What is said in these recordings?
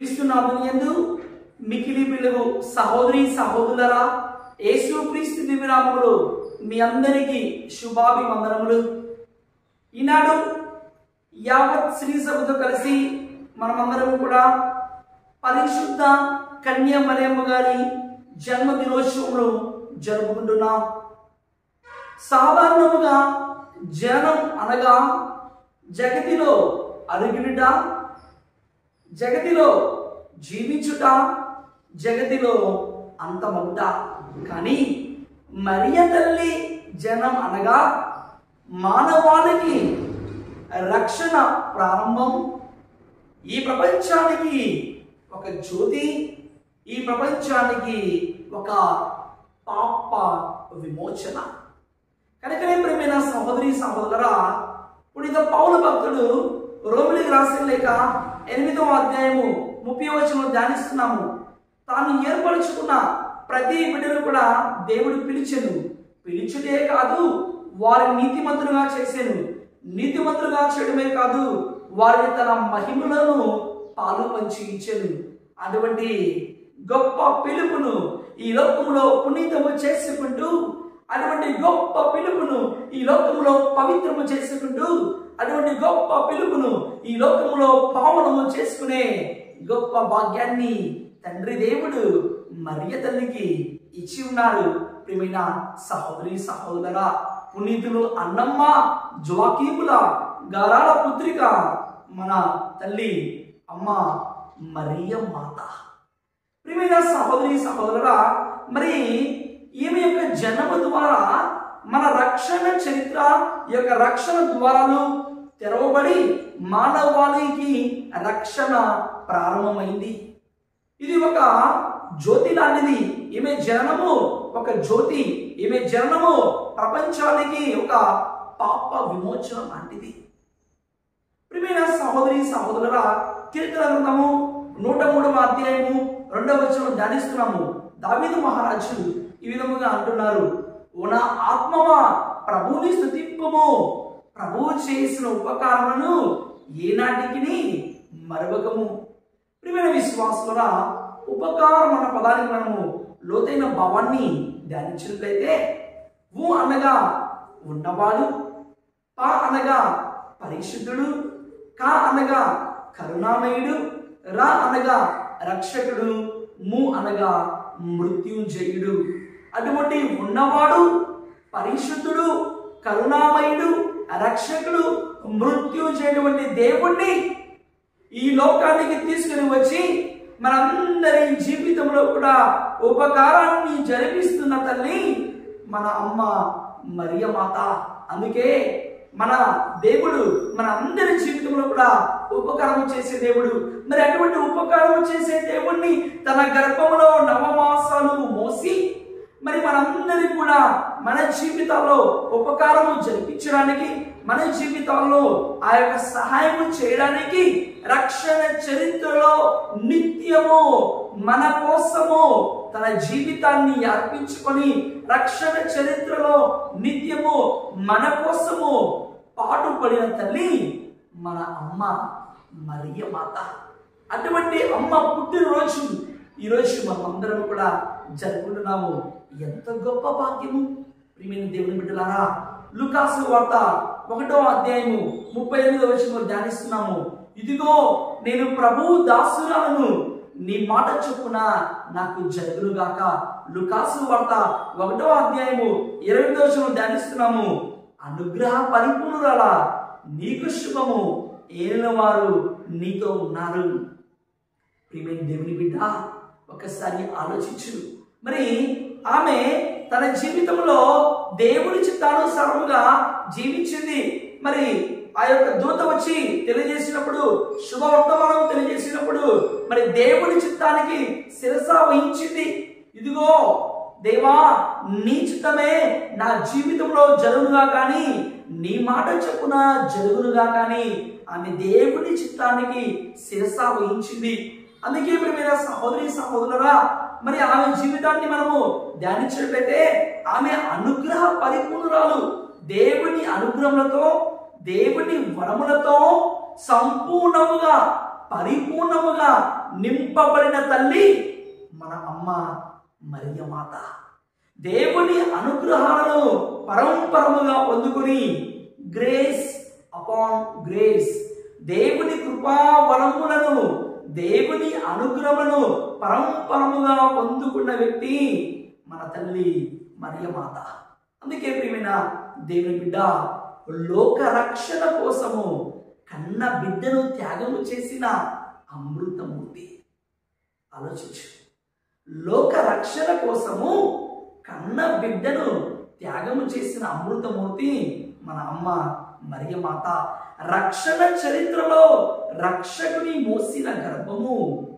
క్రీస్తునాథుని యందు మికిలి పిలుగు సహోదరి సహోదరులరా యేసు క్రీస్తు దివ్యనామములు మీ అందరికీ శుభాభివందనములు ఈనాడు యావత్ శ్రీ సభతో కలిసి మనమందరం కూడా పరిశుద్ధ కన్య మరియమ్మ గారి జన్మదినోత్సవములు జరుపుకుంటున్నాం సాధారణముగా జనం అనగా జగతిలో అరుగులుట జగతిలో జీవించుట జగతిలో అంతమవుట కానీ మరియ తల్లి జనం అనగా మానవాళికి రక్షణ ప్రారంభం ఈ ప్రపంచానికి ఒక జ్యోతి ఈ ప్రపంచానికి ఒక పాప విమోచన కనుకనే ప్రేమైన సహోదరి సహోదరా పునీత పౌల భక్తుడు రోమిలికి రాసిన లేక ఎనిమిదవ అధ్యాయము ముప్పై వచనం ధ్యానిస్తున్నాము తాను ఏర్పరచుకున్న ప్రతి బిడ్డను కూడా దేవుడు పిలిచెను పిలిచుటే కాదు వారిని నీతిమంతులుగా చేశాను నీతిమంతులుగా చేయడమే కాదు వారిని తన మహిమలను పాలు పంచి ఇచ్చాను అటువంటి గొప్ప పిలుపును ఈ లోకంలో పునీతము చేసుకుంటూ అటువంటి గొప్ప పిలుపును ఈ లోకంలో పవిత్రము చేసుకుంటూ అటువంటి గొప్ప పిలుపును ఈ లోకంలో పావనము చేసుకునే గొప్ప భాగ్యాన్ని తండ్రి దేవుడు మరియ తల్లికి ఇచ్చి ఉన్నారు ప్రియమైన సహోదరి సహోదర పునీతులు అన్నమ్మ జోకీముల గారాల పుత్రిక మన తల్లి అమ్మ మరియ మాత ప్రియమైన సహోదరి సహోదరురా మరి ఈమె యొక్క జన్మ ద్వారా మన రక్షణ చరిత్ర ఈ యొక్క రక్షణ ద్వారాలు తెరవబడి మానవాళికి రక్షణ ప్రారంభమైంది ఇది ఒక జ్యోతి లాంటిది ఈమె జననము ఒక జ్యోతి ఈమె జననము ప్రపంచానికి ఒక పాప విమోచన లాంటిది ప్రియమైన సహోదరి సహోదరుల కీర్తన గ్రంథము నూట మూడవ అధ్యాయము రెండవ వచనం ధ్యానిస్తున్నాము దావీదు మహారాజు ఈ విధముగా అంటున్నారు ఓ నా ఆత్మవా ప్రభుని స్థుతింపము ప్రభువు చేసిన ఉపకారములను ఏనాటికి మరవకము ప్రియమైన విశ్వాసుల ఉపకారం అన్న పదానికి మనము లోతైన భావాన్ని ధ్యానించినట్లయితే ఊ అనగా ఉన్నవాడు పా అనగా పరిశుద్ధుడు కా అనగా కరుణామయుడు రా అనగా రక్షకుడు ము అనగా మృత్యుంజయుడు అటువంటి ఉన్నవాడు పరిశుద్ధుడు కరుణామయుడు రక్షకుడు మృత్యుంజయుడు దేవుణ్ణి ఈ లోకానికి తీసుకుని వచ్చి మనందరి జీవితంలో కూడా ఉపకారాన్ని జరిపిస్తున్న తల్లి మన అమ్మ మరియ మాత అందుకే మన దేవుడు మన అందరి జీవితంలో కూడా ఉపకారం చేసే దేవుడు మరి అటువంటి ఉపకారం చేసే దేవుణ్ణి తన గర్భంలో నవమాసాలు మోసి మరి మనందరి కూడా మన జీవితాల్లో ఉపకారము జరిపించడానికి మన జీవితాల్లో ఆ యొక్క సహాయం చేయడానికి రక్షణ చరిత్రలో నిత్యము మన కోసము తన జీవితాన్ని అర్పించుకొని రక్షణ చరిత్రలో నిత్యము మన కోసము పాటుపడిన తల్లి మన అమ్మ మరియ మాత అటువంటి అమ్మ పుట్టినరోజు ఈరోజు మనం అందరం కూడా జరుపుకుంటున్నాము ఎంత గొప్ప భాగ్యము ప్రియమైన దేవుని బిడ్డలారా లుకాసు వార్త ఒకటో అధ్యాయము ముప్పై ఎనిమిదో వచ్చిన ధ్యానిస్తున్నాము ఇదిగో నేను ప్రభు దాసురాలను నీ మాట చొప్పున నాకు జరుగునుగాక లుకాసు వార్త ఒకటో అధ్యాయము ఇరవై వచ్చిన ధ్యానిస్తున్నాము అనుగ్రహ పరిపూర్ణురాలా నీకు శుభము ఏలిన వారు నీతో ఉన్నారు ప్రియమైన దేవుని బిడ్డ ఒకసారి ఆలోచించు మరి ఆమె తన జీవితంలో దేవుని చిత్తానుసారముగా జీవించింది మరి ఆ యొక్క దూత వచ్చి తెలియజేసినప్పుడు శుభవర్తమానం తెలియజేసినప్పుడు మరి దేవుని చిత్తానికి శిరస వహించింది ఇదిగో దేవా నీ చిత్తమే నా జీవితంలో జరుగునుగా కానీ నీ మాట చెప్పున జరుగునుగా కానీ ఆమె దేవుని చిత్తానికి శిరస వహించింది అందుకే ప్రియమైన సహోదరి సహోదరురా మరి ఆమె జీవితాన్ని మనము ధ్యానించినట్లయితే ఆమె అనుగ్రహ పరిపూర్ణురాలు దేవుని అనుగ్రహములతో దేవుని వరములతో సంపూర్ణముగా పరిపూర్ణముగా నింపబడిన తల్లి మన అమ్మ మరియమాత దేవుని అనుగ్రహాలను పరంపరముగా పొందుకుని గ్రేస్ అపాన్ గ్రేస్ దేవుని కృపా వరములను దేవుని అనుగ్రహములను పరంపరముగా పొందుకున్న వ్యక్తి మన తల్లి మరియమాత అందుకే ప్రియమైన దేవుని బిడ్డ లోక రక్షణ కోసము కన్న బిడ్డను త్యాగము చేసిన అమృతమూర్తి ఆలోచించు లోక రక్షణ కోసము కన్న బిడ్డను త్యాగము చేసిన అమృతమూర్తి మన అమ్మ మరియమాత రక్షణ చరిత్రలో రక్షకుని మోసిన గర్భము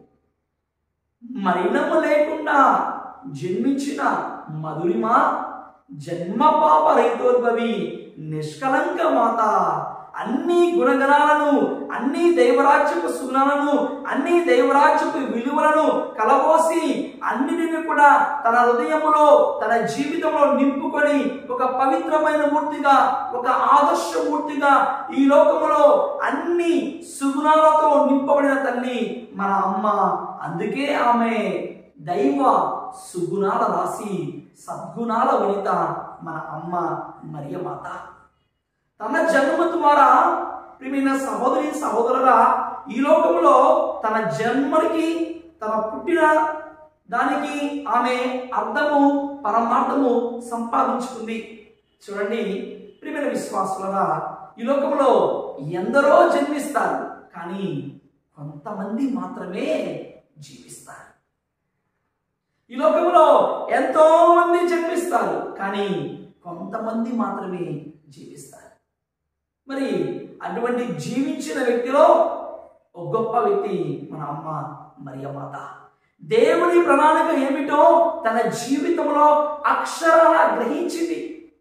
మరణము లేకుండా జన్మించిన మధురిమ జన్మ పాప రహితోద్భవి నిష్కలంక మాత అన్ని గుణగణాలను అన్ని దైవరాజ్యపు సుగుణాలను అన్ని దైవరాజ్యపు విలువలను కలబోసి అన్నిటిని కూడా తన హృదయములో తన జీవితంలో నింపుకొని ఒక పవిత్రమైన మూర్తిగా ఒక ఆదర్శ మూర్తిగా ఈ లోకములో అన్ని సుగుణాలతో నింపబడిన తల్లి మన అమ్మ అందుకే ఆమె దైవ సుగుణాల రాసి సద్గుణాల వనిత మన అమ్మ మరియమాత తన జన్మ ద్వారా ప్రియమైన సహోదరి సహోదరురా ఈ లోకంలో తన జన్మనికి తన పుట్టిన దానికి ఆమె అర్థము పరమార్థము సంపాదించుకుంది చూడండి ప్రియమైన విశ్వాసులరా ఈ లోకంలో ఎందరో జన్మిస్తారు కానీ కొంతమంది మాత్రమే జీవిస్తారు ఈ లోకంలో ఎంతో మంది జన్మిస్తారు కానీ కొంతమంది మాత్రమే జీవిస్తారు మరి అటువంటి జీవించిన వ్యక్తిలో ఒక గొప్ప వ్యక్తి మన అమ్మ మరియమాత దేవుని ప్రణాళిక ఏమిటో తన జీవితంలో అక్షరాల గ్రహించింది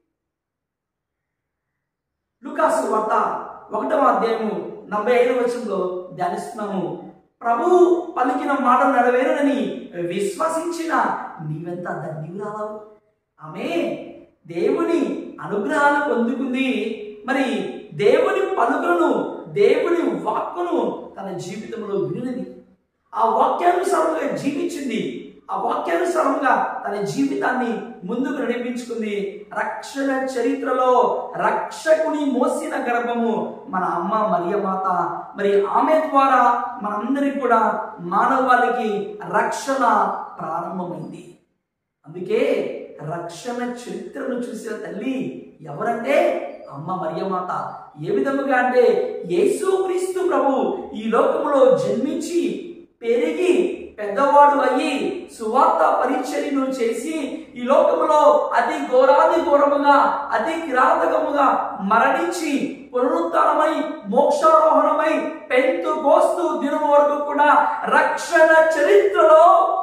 లుకాసు వార్త ఒకటవ అధ్యాయము నలభై ఐదు వచనంలో ధ్యానిస్తున్నాము ప్రభు పలికిన మాట నెరవేరునని విశ్వసించిన నీవెంత ధన్యురాలవు ఆమె దేవుని అనుగ్రహాన్ని పొందుకుంది మరి దేవుని పలుకులను దేవుని వాక్కును తన జీవితంలో వినినది ఆ వాక్యానుసారంగా జీవించింది ఆ వాక్యానుసారంగా తన జీవితాన్ని ముందుకు నడిపించుకుంది రక్షణ చరిత్రలో రక్షకుని మోసిన గర్భము మన అమ్మ మరియమాత మరి ఆమె ద్వారా మనందరికి కూడా మానవాళికి రక్షణ ప్రారంభమైంది అందుకే రక్షణ చరిత్రను చూసిన తల్లి ఎవరంటే అమ్మ మరియమాత ఏ విధముగా అంటే యేసుక్రీస్తు ప్రభు ఈ లోకములో జన్మించి పెరిగి పెద్దవాడు అయ్యి సువార్త పరిచర్యను చేసి ఈ లోకములో అతి ఘోరాది ఘోరముగా అతి కిరాతకముగా మరణించి పునరుత్నమై మోక్షారోహణమై పెంతు కోస్తూ దినం వరకు కూడా రక్షణ చరిత్రలో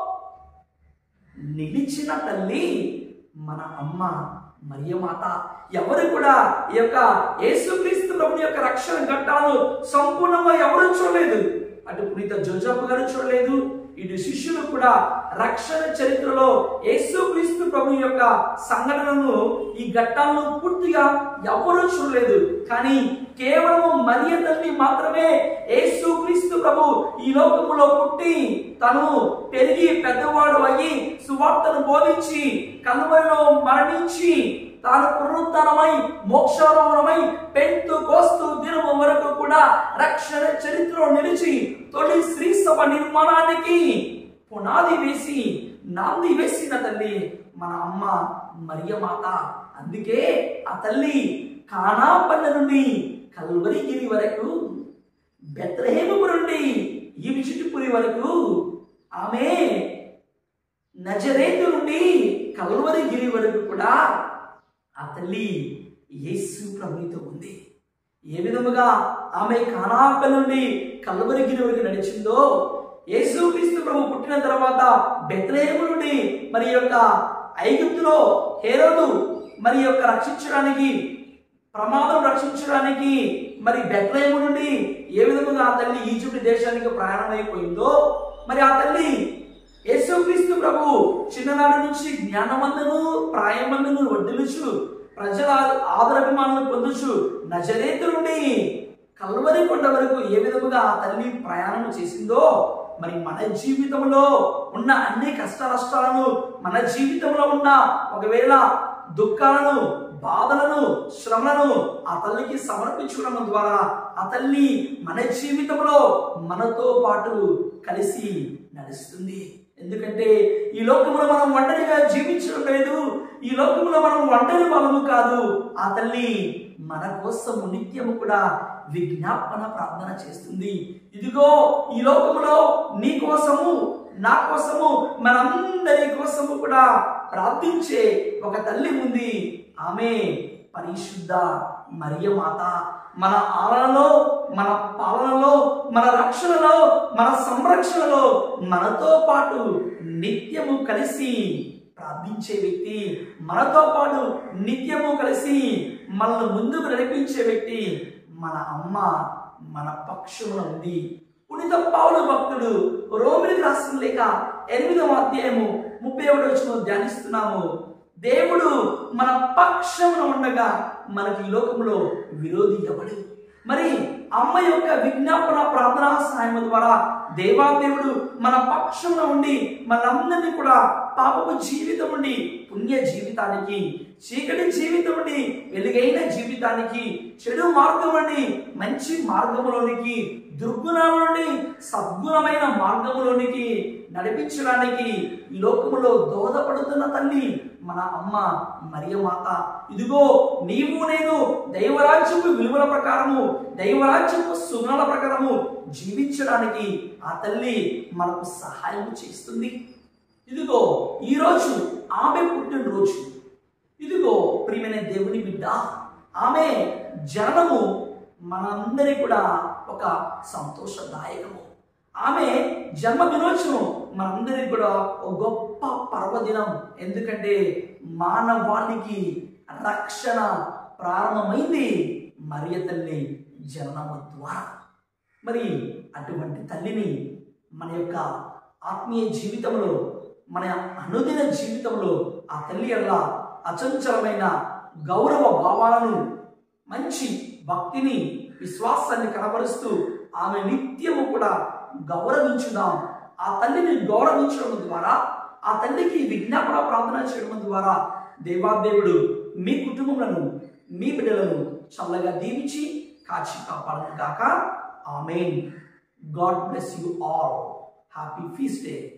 నిలిచిన తల్లి మన అమ్మ మరియమాత ఎవరు కూడా ఈ యొక్క యేసుక్రీస్తు ప్రభు యొక్క రక్షణ ఘట్టాలను సంపూర్ణంగా ఎవరు చూడలేదు అటు పునీత జోజప్ప గారు చూడలేదు ఇటు శిష్యులు కూడా రక్షణ చరిత్రలో యేసుక్రీస్తు ప్రభు యొక్క సంఘటనను ఈ ఘట్టాలను పూర్తిగా ఎవరూ చూడలేదు కానీ కేవలం మరియ తల్లి మాత్రమే యేసుక్రీస్తు ప్రభు ఈ లోకములో పుట్టి తను పెరిగి పెద్దవాడు అయ్యి సువార్తను బోధించి కలువరిలో మరణించి తాను పునరుత్నమై మోక్షారోహణమై పెంతు కోస్తు దినము వరకు కూడా రక్షణ చరిత్రలో నిలిచి తొలి శ్రీ సభ నిర్మాణానికి పునాది వేసి నాంది వేసిన తల్లి మన అమ్మ మరియమాత అందుకే ఆ తల్లి కానాపల్ల నుండి కల్వరిగిరి వరకు బెత్రహేము నుండి ఈ విచిటిపురి వరకు ఆమె నజరేతు నుండి కల్వరిగిరి వరకు కూడా ఆ తల్లి యేసు ప్రభునితో ఉంది ఏ విధముగా ఆమె కానాప నుండి కల్వరిగిరి వరకు నడిచిందో యేసుక్రీస్తు ప్రభు పుట్టిన తర్వాత బెత్లహేము నుండి మరి యొక్క ఐగుప్తులో హేరోదు మరి యొక్క రక్షించడానికి ప్రమాదం రక్షించడానికి మరి బెత్లహేము నుండి ఏ విధముగా ఆ తల్లి ఈజిప్ట్ దేశానికి ప్రయాణమైపోయిందో మరి ఆ తల్లి యేసుక్రీస్తు ప్రభు చిన్ననాటి నుంచి జ్ఞానమందును ప్రాయమందును వడ్డిలుచు ప్రజల ఆదరాభిమానులను పొందుచు నజరేతు నుండి కల్వరి కొండ వరకు ఏ విధముగా ఆ తల్లి ప్రయాణం చేసిందో మరి మన జీవితంలో ఉన్న అన్ని కష్ట నష్టాలను మన జీవితంలో ఉన్న ఒకవేళ దుఃఖాలను బాధలను శ్రమలను ఆ తల్లికి సమర్పించడం ద్వారా ఆ తల్లి మన జీవితంలో మనతో పాటు కలిసి నడుస్తుంది ఎందుకంటే ఈ లోకంలో మనం ఒంటరిగా జీవించడం లేదు ఈ లోకంలో మనం ఒంటరి వాళ్ళము కాదు ఆ తల్లి మన కోసము నిత్యము కూడా విజ్ఞాపన ప్రార్థన చేస్తుంది ఇదిగో ఈ లోకంలో నీ కోసము నా కోసము మనందరి కోసము కూడా ప్రార్థించే ఒక తల్లి ఉంది ఆమె పరిశుద్ధ మరియమాత మన ఆలనలో మన పాలనలో మన రక్షణలో మన సంరక్షణలో మనతో పాటు నిత్యము కలిసి ప్రార్థించే వ్యక్తి మనతో పాటు నిత్యము కలిసి మనల్ని ముందుకు నడిపించే వ్యక్తి మన అమ్మ మన పక్షమున ఉంది పునిత పౌలు భక్తుడు రోమిలికి రాసిన లేక ఎనిమిదవ అధ్యాయము ముప్పై ఒకటి వచ్చిన ధ్యానిస్తున్నాము దేవుడు మన పక్షమున ఉండగా మనకి ఈ లోకంలో విరోధి ఎవడు మరి అమ్మ యొక్క విజ్ఞాపన ప్రార్థనా సహాయం ద్వారా దేవాదేవుడు మన పక్షంలో ఉండి మనందరినీ కూడా పాపపు జీవితం ఉండి పుణ్య జీవితానికి చీకటి జీవితం ఉండి వెలుగైన జీవితానికి చెడు మార్గం నుండి మంచి మార్గంలోనికి దుర్గుణాల నుండి సద్గుణమైన మార్గంలోనికి నడిపించడానికి ఈ లోకములో దోహదపడుతున్న తల్లి మన అమ్మ మరియమాత ఇదిగో నీవు నేను దైవరాజ్యపు విలువల ప్రకారము దైవరాజ్యపు సుగుణాల ప్రకారము జీవించడానికి ఆ తల్లి మనకు సహాయం చేస్తుంది ఇదిగో ఈరోజు ఆమె పుట్టినరోజు ఇదిగో ప్రియమైన దేవుని బిడ్డ ఆమె జననము మనందరి కూడా ఒక సంతోషదాయకము ఆమె జన్మ దినోత్సవం మనందరికి కూడా ఒక గొప్ప పర్వదినం ఎందుకంటే మానవాళికి రక్షణ ప్రారంభమైంది మరియ తల్లి జననము ద్వారా మరి అటువంటి తల్లిని మన యొక్క ఆత్మీయ జీవితంలో మన అనుదిన జీవితంలో ఆ తల్లి వల్ల అచంచలమైన గౌరవ భావాలను మంచి భక్తిని విశ్వాసాన్ని కనబరుస్తూ ఆమె నిత్యము కూడా గౌరవించుదాం ఆ తల్లిని గౌరవించడం ద్వారా ఆ తల్లికి విజ్ఞాపన ప్రార్థన చేయడం ద్వారా దేవాదేవుడు మీ కుటుంబములను మీ బిడ్డలను చల్లగా దీవించి కాచి కాపాడను గాక amen God bless you all happy feast day